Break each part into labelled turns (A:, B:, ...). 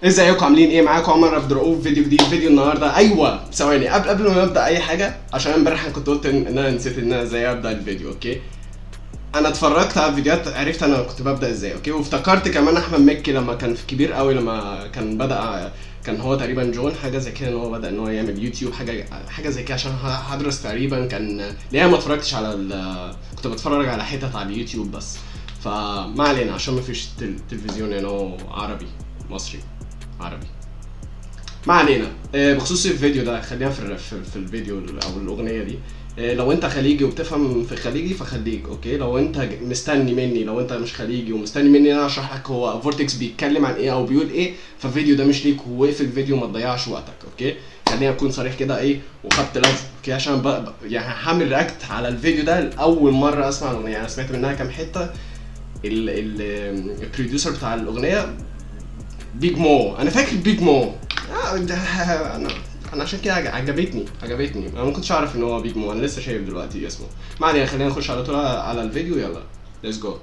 A: ازيكم عاملين ايه معاكم عمر عبد الرؤوف فيديو جديد فيديو النهارده ايوه ثواني قبل قبل ما نبدا اي حاجه عشان امبارح أنا كنت قلت ان إن انا نسيت ان انا ازاي ابدا الفيديو اوكي انا اتفرجت على فيديوهات عرفت انا كنت ببدا ازاي اوكي وافتكرت كمان احمد مكي لما كان في كبير قوي لما كان بدا كان هو تقريبا جون حاجه زي كده ان هو بدا ان هو يعمل يوتيوب حاجه حاجه زي كده عشان هدرس تقريبا كان ليه ما اتفرجتش على ال... كنت بتفرج على حتت على اليوتيوب بس فما علينا عشان ما فيش تل... تلفزيون يعني هو عربي مصري عربي ما علينا آه، بخصوص الفيديو ده خلينا في الر- في, في الفيديو او الاغنيه دي آه، لو انت خليجي وبتفهم في خليجي فخليك اوكي لو انت ج- مستني مني لو انت مش خليجي ومستني مني ان انا اشرح لك هو فورتكس بيتكلم عن ايه او بيقول ايه فالفيديو ده مش ليك ووقف الفيديو ما تضيعش وقتك اوكي خلينا اكون صريح كده ايه وخدت لزق اوكي عشان ب... ب- يعني هعمل رياكت على الفيديو ده لاول مره اسمع الاغنيه يعني انا سمعت منها كام حته ال ال البروديوسر بتاع الاغنيه بيج مو انا فاكر بيج مو آه، ده- انا انا عشان كده عج- عجبتني عجبتني انا ما كنتش اعرف ان هو بيج مو انا لسه شايف دلوقتي اسمه ما علينا خلينا نخش على طول على الفيديو يلا ليتس جو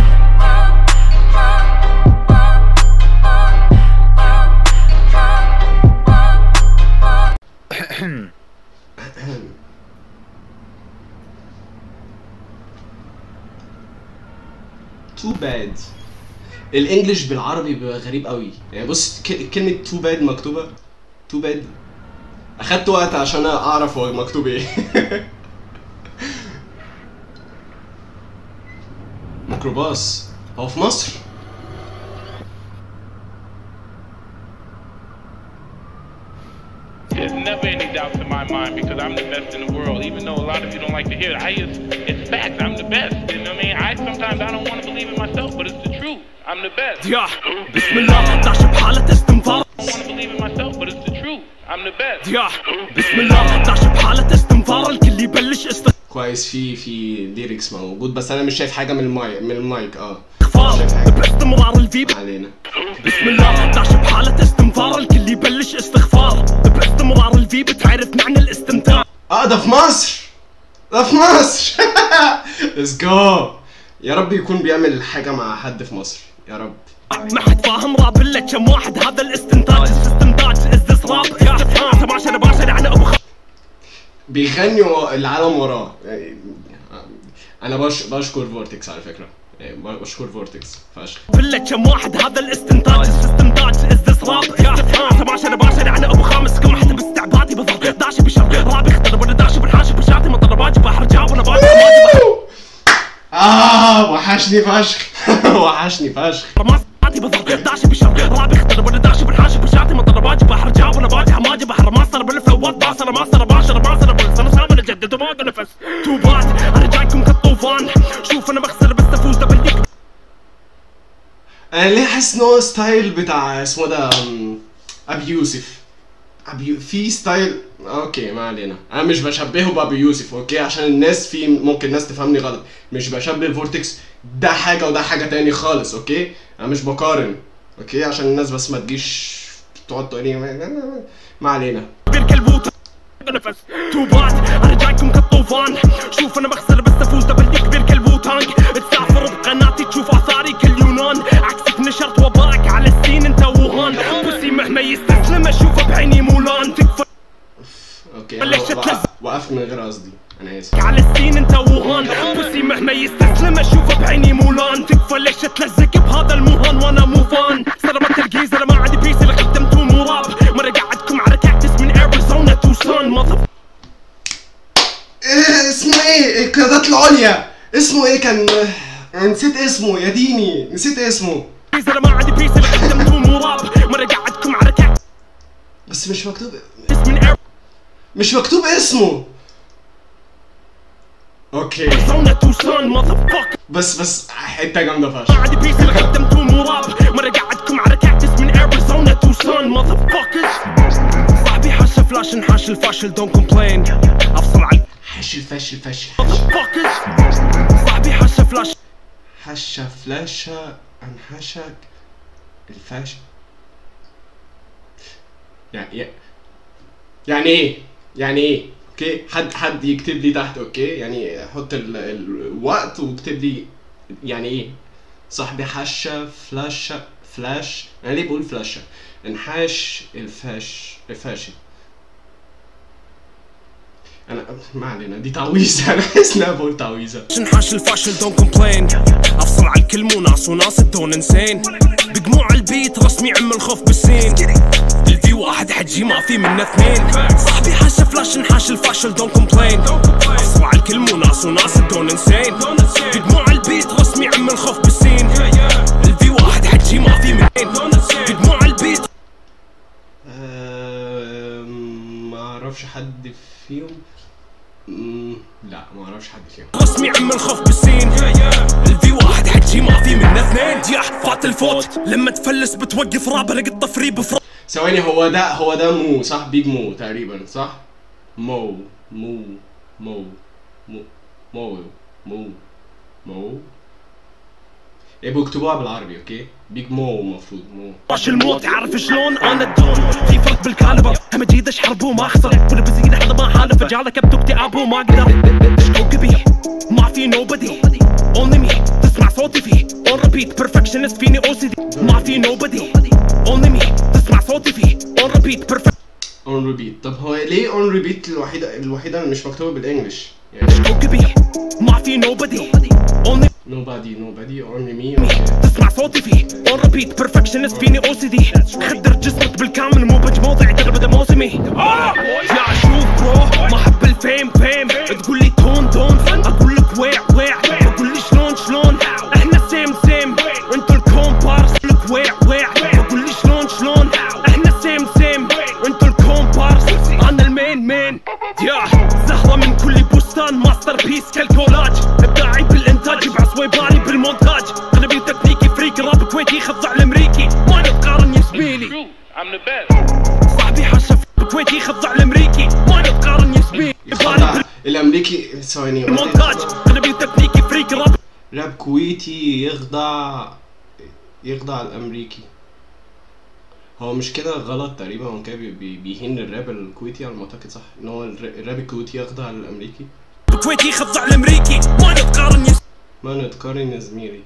A: تو باد الانجليش بالعربي بيبقى غريب قوي يعني بص ك- كلمه تو باد مكتوبه تو باد اخدت وقت عشان اعرف هو مكتوب ايه ميكروباص هو في مصر
B: There's never any doubts in my mind because I'm the best in the world. Even though a lot of you don't like to hear it, I just, it's fact. I'm the best. You know what I mean? I sometimes I don't want to believe it myself, but it's the truth. I'm the best.
C: يا بسم الله داش بحالة استنفار
B: I don't want to believe it myself, but it's the truth. I'm the best.
C: يا بسم الله داش بحالة استنفار الكل يبلش
A: كويس في في ليركس موجود بس انا مش شايف حاجه من المايك من المايك اه
C: استغفار باستمرار الفيب
A: ما علينا
C: بسم الله داش بحالة استنفار الكل يبلش استغفار باستمرار الفيب تعرف معنى الاستمتاع
A: اه ده في مصر ده في مصر ليتس جو يا رب يكون بيعمل حاجه مع حد في مصر يا رب
C: ما حد فاهم راب الا كم واحد هذا الاستنتاج الاستنتاج استسراب يا تباشر باشر يعني ابو خ...
A: بيغني العالم وراه يعني انا بش بشكر فورتكس على فكره يعني بشكر فورتكس فشخ
C: الا كم واحد هذا الاستنتاج الاستنتاج استسراب يا تباشر باشر يعني ابو خامس كم حتى باستعبادي بالضبط داشي بشر رابي اخترب ولا داشي بالحاشي بشاتي مطرباتي بحر جاب وانا باجي باجي
A: اه وحشني فشخ وحشني فشخ
C: رماساتي بالضبط داشي بشر رابي اخترب ولا داشي بالحاشي بشاتي مطرباتي بحر جاب وانا باجي حماجي بحر ماصر بالفلوات باصر ماصر باشر ماصر بالسنة سامر جدد وما نفس توبات انا جايكم كالطوفان شوف انا بخسر بس افوز دبل ديك
A: انا ليه حاسس ان هو ستايل بتاع اسمه ده أم، ابي يوسف ابي يو- في ستايل اوكي ما علينا انا مش بشبهه بابي يوسف اوكي عشان الناس في ممكن الناس تفهمني غلط مش بشبه فورتكس ده حاجه وده حاجه تاني خالص اوكي انا مش بقارن اوكي عشان الناس بس ما تجيش تقعد تقول لي ما- ما علينا
C: بير كلبوت نفس توبات انا جايكم كالطوفان شوف انا بخسر بس افوز دبل ديك بير كلبوتان تسافر بقناتي تشوف اثاري كاليونان عكسك نشرت وباك على السين انت ووهان بوسي مهما يستسلم اشوفه بعيني مولان تكفى
A: اوكي
C: بلشت
A: أنا
C: تلزق.
A: وقف- وقفت من غير قصدي انا اسف
C: على السين انت ووهان بوسي مهما يستسلم اشوفه بعيني مولان تكفى ليش تلزق بهذا المهان وانا مو فان صدمت الجيزه انا ما عندي بيس اللي قدمتوه مو راب مرة قعدكم على كاكتس من اريزونا توسان مضر
A: إيه اسمه ايه القيادات العليا اسمه ايه كان أنا نسيت اسمه يا ديني نسيت اسمه
C: بيس انا ما عندي بيس اللي قدمتوه مو راب مرة قعدكم على كاكتس
A: بس مش مكتوب
C: من
A: مش مكتوب اسمه اوكي
C: اريزونا توسان مضر
A: بس بس حته جامده
C: ما
A: فشخ
C: عندي بيس اللي قدمتوه مو راب مرة قعدكم على كاكتس من اريزونا توسان مضر صاحبي حش فلاش انحاش الفاشل دونت كومبلين افصل على
A: حش الفشل فشل
C: motherfuckers صاحبي حش فلاش
A: حشة فلاشة انحشك الفش يعني يعني ايه يعني ايه اوكي حد حد يكتب لي تحت اوكي يعني حط ال- الوقت واكتب لي يعني ايه صاحبي حشة فلاشة فلاش انا ليه بقول فلاشة انحاش الفاش الفاشي انا ما علينا دي تعويذة انا حاسس ان انا بقول تعويذة
C: نحاش الفاشل دون كومبلين افصل على الكلمة وناس وناس الدون انسين بجموع البيت رسمي عم الخوف بالسين الفي واحد حجي ما في منه اثنين صاحبي حاشة فلاش نحاش الفاشل دون كومبلين افصل على الكلمة وناس وناس الدون انسين بجموع البيت رسمي عم الخوف بالسين الفي واحد حجي ما في منين بجموع البيت
A: أم، ما اعرفش حد فيهم مم، لا ما اعرفش حد فيهم
C: رسمي عم الخوف بالسين الفي واحد حجي ما في منه اثنين يا فات الفوت لما تفلس بتوقف رابر لقيت طفري بفرق
A: ثواني هو ده هو ده مو صح بيج مو تقريبا صح مو مو مو مو مو مو مو يبقوا اكتبوها بالعربي اوكي بيج مو المفروض مو
C: راش الموت عارف شلون انا الدون في فرق بالكالبر هم جيد اشحرب وما اخسر ولا بزيد حدا ما حالف جعلك ابدو اكتئاب وما اقدر ايش كوكبي ما في نوبدي اونلي مي تسمع صوتي فيه اون ريبيت بيرفكشنست فيني او سي دي ما في نوبدي اونلي مي تسمع صوتي فيه اون ريبيت بيرفكت
A: اون ريبيت طب هو ليه اون ريبيت الوحيده الوحيده اللي مش مكتوبه بالانجلش يعني
C: ايش كوكبي ما في نوبدي اونلي
A: nobody nobody only me
C: مي تسمع صوتي فيه اون ريبيت بيرفكشنست فيني او سي دي خدر جسمك بالكامل مو بج موضعي ترى بدا موسمي يا شوف برو ما احب الفيم فيم تقول لي تون تون اقول لك ويع ويع اقول لي شلون شلون احنا سيم سيم انتوا الكومبارس أقول لك ويع ويع اقول لي شلون شلون احنا سيم سيم انتوا الكومبارس انا المين مين يا زهرة من كل بستان ماستر بيس كالكولاج ابداعي بالانتاج بعصويباني بالمونتاج غلبي تكنيكي فريك راب كويتي خضع الامريكي ما نتقارن يا زميلي
B: True. I'm the best.
C: صاحبي حشة كويتي خضع الامريكي ما نتقارن يا زميلي
A: يخضع الامريكي ثواني
C: بالمونتاج غلبي تكنيكي فريك راب
A: راب كويتي يخضع يخضع الامريكي هو مش كده غلط تقريبا هو كده بي- بي- بيهين الراب الكويتي على ما اعتقد صح ان هو الر- الراب الكويتي يخضع للامريكي
C: كويتي خضع الامريكي ما نتقارن يا
A: ما نتقارن يا زميلي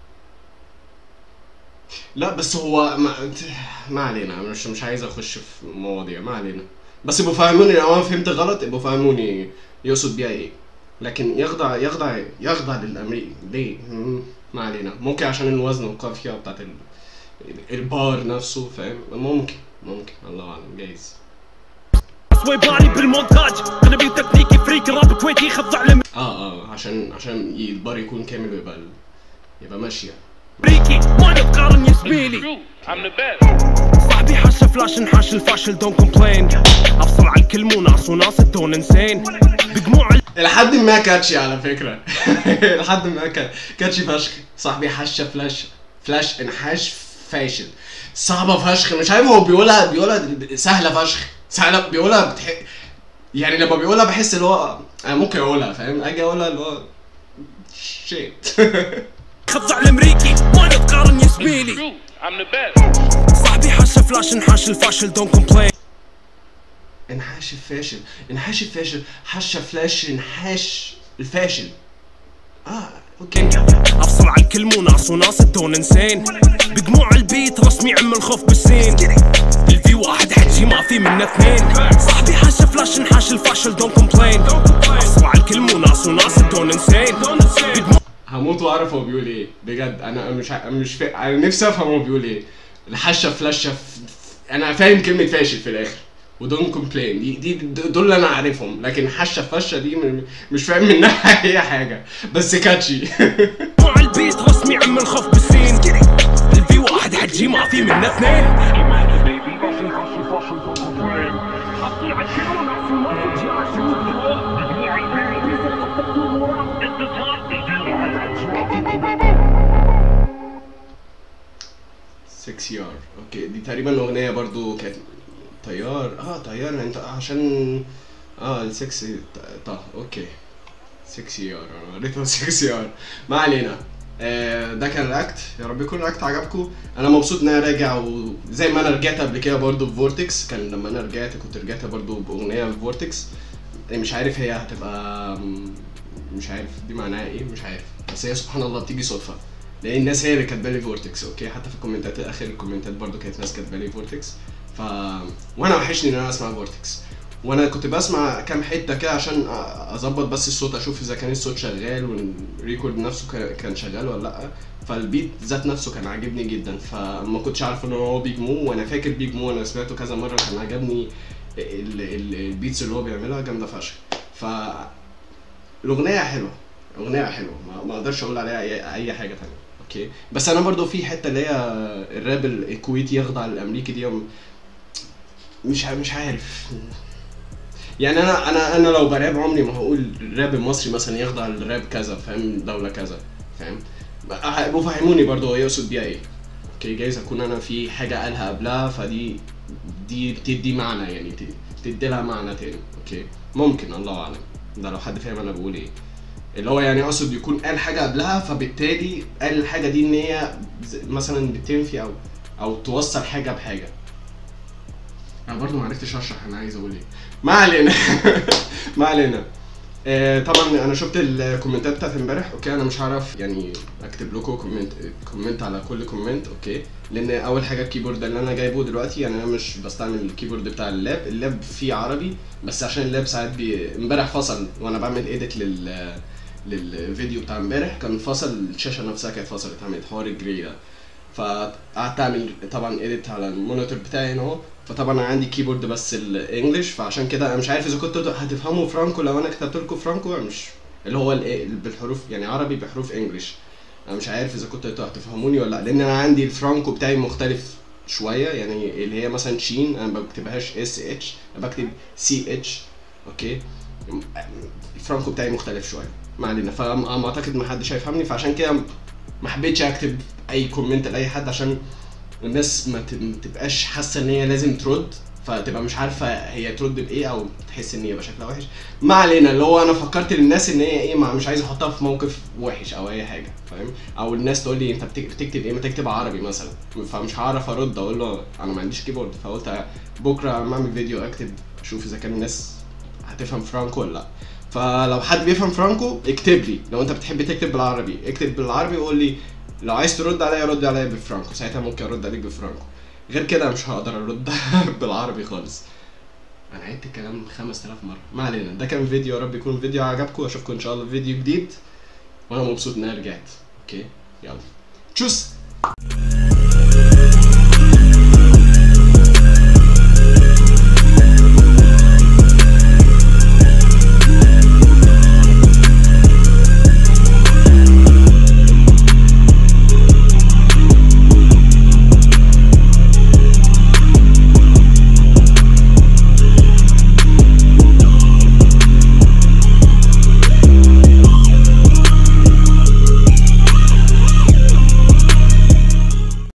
A: لا بس هو ما, ما علينا مش مش عايز اخش في مواضيع ما علينا بس يبقوا فهموني لو انا فهمت غلط يبقوا فهموني يقصد بيها ايه لكن يخضع يخضع يخضع للامريكي ليه مم، ما علينا ممكن عشان الوزن والقافيه بتاعت ال... البار نفسه فاهم ممكن ممكن الله اعلم جايز
C: عصويباني بالمونتاج غلبي تكنيكي فريك راب كويتي خضع الامريكي
A: اه اه عشان عشان البار يكون كامل ويبقى ال... يبقى ماشيه
C: ما نتقارن يا زميلي
B: True. I'm the best.
C: صاحبي حاشة فلاش نحاش الفاشل دون كومبلين افصل على الكلمة وناس وناس الدون انسين بجموع
A: لحد ما كاتشي على فكرة لحد ما كا- كاتشي فشخ صاحبي حشة فلاش فلاش انحاش فاشل صعبة فشخ مش عارف هو بيقولها بيقولها سهلة فشخ سهلة بيقولها بتح... يعني لما بيقولها بحس اللي هو انا ممكن اقولها فاهم اجي اقولها اللي هو شيت
C: خضع الامريكي ما نتقارن يا زميلي
B: True. I'm the best.
C: صاحبي حاشة فلاش نحاش الفاشل دون كومبلين
A: انحاش الفاشل انحاش الفاشل حشة فلاش انحاش الفاشل اه اوكي
C: افصل على الكلمة وناس وناس الدون انسين بجموع البيت رسمي عم الخوف بالسين الفي واحد حجي ما في منه اثنين صاحبي حاشة فلاش نحاش الفاشل دون كومبلين افصل على الكلمة وناس وناس الدون انسين بجموع
A: هموت واعرف هو بيقول ايه بجد انا مش ع- مش فا... انا نفسي افهم هو بيقول ايه الحشه فلاشه ف... انا فاهم كلمه فاشل في الاخر ودون كومبلين دي دي دول اللي انا عارفهم لكن حشه فشه دي م- مش فاهم منها اي حاجه بس كاتشي
C: مع البيت رسمي عم الخوف بالسين الفي واحد حجي ما في منه اثنين
A: سكسي ار اوكي دي تقريبا اغنيه برضو كانت طيار اه طيار انت عشان اه السكسي ط- طه اوكي سكسي ار انا قريتها سكسي ار ما علينا آه ده كان رياكت يا رب يكون رياكت عجبكم انا مبسوط ان انا راجع وزي ما انا رجعت قبل كده برضو في فورتكس كان لما انا رجعت كنت رجعت برضو باغنيه في فورتكس مش عارف هي هتبقى مش عارف دي معناها ايه مش عارف بس هي سبحان الله بتيجي صدفه لان الناس هي اللي كاتبه لي فورتكس اوكي حتى في الكومنتات اخر الكومنتات برضو كانت ناس كاتبه لي فورتكس ف وانا وحشني ان انا اسمع فورتكس وانا كنت بسمع كام حته كده عشان أ- اظبط بس الصوت اشوف اذا كان الصوت شغال والريكورد نفسه كان- كان شغال ولا لا فالبيت ذات نفسه كان عاجبني جدا فما كنتش عارف ان هو بيج مو وانا فاكر بيج مو انا سمعته كذا مره كان عجبني ال- ال- البيتس اللي هو بيعملها جامده فشخ ف الاغنيه حلوه اغنيه حلوه ما- ما اقدرش اقول عليها اي, أي حاجه تانية اوكي بس انا برضو في حته اللي هي الراب الكويتي يخضع للامريكي دي مش ع- مش عارف يعني انا انا انا لو براب عمري ما هقول الراب المصري مثلا يخضع للراب كذا فاهم دوله كذا فاهم هيبقوا فهموني برضو هو يقصد بيها ايه اوكي جايز اكون انا في حاجه قالها قبلها فدي دي بتدي معنى يعني ت- تدي لها معنى تاني اوكي ممكن الله اعلم ده لو حد فاهم انا بقول ايه اللي هو يعني اقصد يكون قال حاجه قبلها فبالتالي قال الحاجه دي ان هي ز- مثلا بتنفي او او توصل حاجه بحاجه انا برضو ما عرفتش اشرح انا عايز اقول ايه ما علينا ما علينا آه، طبعا انا شفت الكومنتات بتاعت امبارح اوكي انا مش هعرف يعني اكتب لكم كومنت كومنت على كل كومنت اوكي لان اول حاجه الكيبورد اللي انا جايبه دلوقتي يعني انا مش بستعمل الكيبورد بتاع اللاب اللاب فيه عربي بس عشان اللاب ساعات بي امبارح فصل وانا بعمل ايديت لل للفيديو بتاع امبارح كان فصل الشاشه نفسها كانت فصلت عملت حوار الجري ده فقعدت اعمل طبعا ايديت على المونيتور بتاعي هنا اهو فطبعا انا عندي كيبورد بس الانجليش فعشان كده انا مش عارف اذا كنتوا هتفهموا فرانكو لو انا كتبت لكم فرانكو مش اللي هو ال- بالحروف يعني عربي بحروف انجليش انا مش عارف اذا كنتوا هتفهموني ولا لا لان انا عندي الفرانكو بتاعي مختلف شويه يعني اللي هي مثلا شين انا ما بكتبهاش اس اتش انا بكتب سي اتش اوكي الفرانكو بتاعي مختلف شويه ما علينا فما اعتقد ما حدش هيفهمني فعشان كده ما حبيتش اكتب اي كومنت لاي حد عشان الناس ما ت- ما تبقاش حاسه ان هي لازم ترد فتبقى مش عارفه هي ترد بايه او تحس ان هي يبقى شكلها وحش ما علينا اللي هو انا فكرت للناس ان هي ايه ما مش عايز احطها في موقف وحش او اي حاجه فاهم او الناس تقول لي انت بتك- بتكتب ايه ما تكتب عربي مثلا فمش هعرف ارد اقول له انا ما عنديش كيبورد فقلت بكره لما اعمل فيديو اكتب اشوف اذا كان الناس هتفهم فرانكو ولا لا فلو حد بيفهم فرانكو اكتب لي لو انت بتحب تكتب بالعربي اكتب بالعربي وقول لي لو عايز ترد عليا رد عليا بالفرانكو ساعتها ممكن ارد عليك بالفرانكو غير كده مش هقدر ارد بالعربي خالص انا عدت الكلام 5000 مره ما علينا ده كان فيديو يا رب يكون فيديو عجبكم اشوفكم ان شاء الله في فيديو جديد وانا مبسوط ان انا رجعت اوكي يلا تشوس